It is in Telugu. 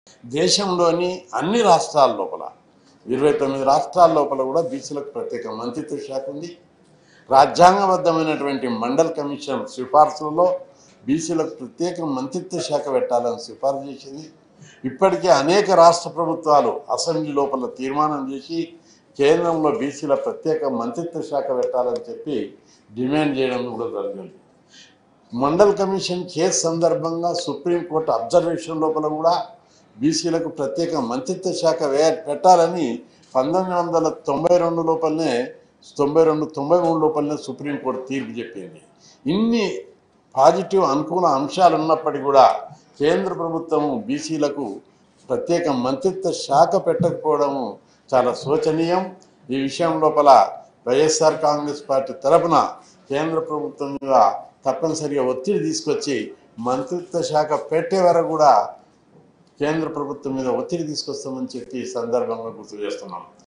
దేశంలోని అన్ని రాష్ట్రాల లోపల ఇరవై తొమ్మిది రాష్ట్రాల లోపల కూడా బీసీలకు ప్రత్యేక మంత్రిత్వ శాఖ ఉంది రాజ్యాంగబద్ధమైనటువంటి మండల్ కమిషన్ సిఫార్సులలో బీసీలకు ప్రత్యేక మంత్రిత్వ శాఖ పెట్టాలని సిఫార్సు చేసింది ఇప్పటికే అనేక రాష్ట్ర ప్రభుత్వాలు అసెంబ్లీ లోపల తీర్మానం చేసి కేంద్రంలో బీసీల ప్రత్యేక మంత్రిత్వ శాఖ పెట్టాలని చెప్పి డిమాండ్ చేయడం కూడా జరిగింది మండల్ కమిషన్ కేసు సందర్భంగా సుప్రీంకోర్టు అబ్జర్వేషన్ లోపల కూడా బీసీలకు ప్రత్యేక మంత్రిత్వ శాఖ వే పెట్టాలని పంతొమ్మిది వందల తొంభై రెండు లోపలనే తొంభై రెండు తొంభై మూడు లోపలనే సుప్రీంకోర్టు తీర్పు చెప్పింది ఇన్ని పాజిటివ్ అనుకూల అంశాలు ఉన్నప్పటికీ కూడా కేంద్ర ప్రభుత్వం బీసీలకు ప్రత్యేక మంత్రిత్వ శాఖ పెట్టకపోవడము చాలా శోచనీయం ఈ విషయం లోపల వైఎస్ఆర్ కాంగ్రెస్ పార్టీ తరపున కేంద్ర ప్రభుత్వం మీద తప్పనిసరిగా ఒత్తిడి తీసుకొచ్చి మంత్రిత్వ శాఖ పెట్టే వరకు కూడా కేంద్ర ప్రభుత్వం మీద ఒత్తిడి తీసుకొస్తామని చెప్పి ఈ సందర్భంగా గుర్తు చేస్తున్నాం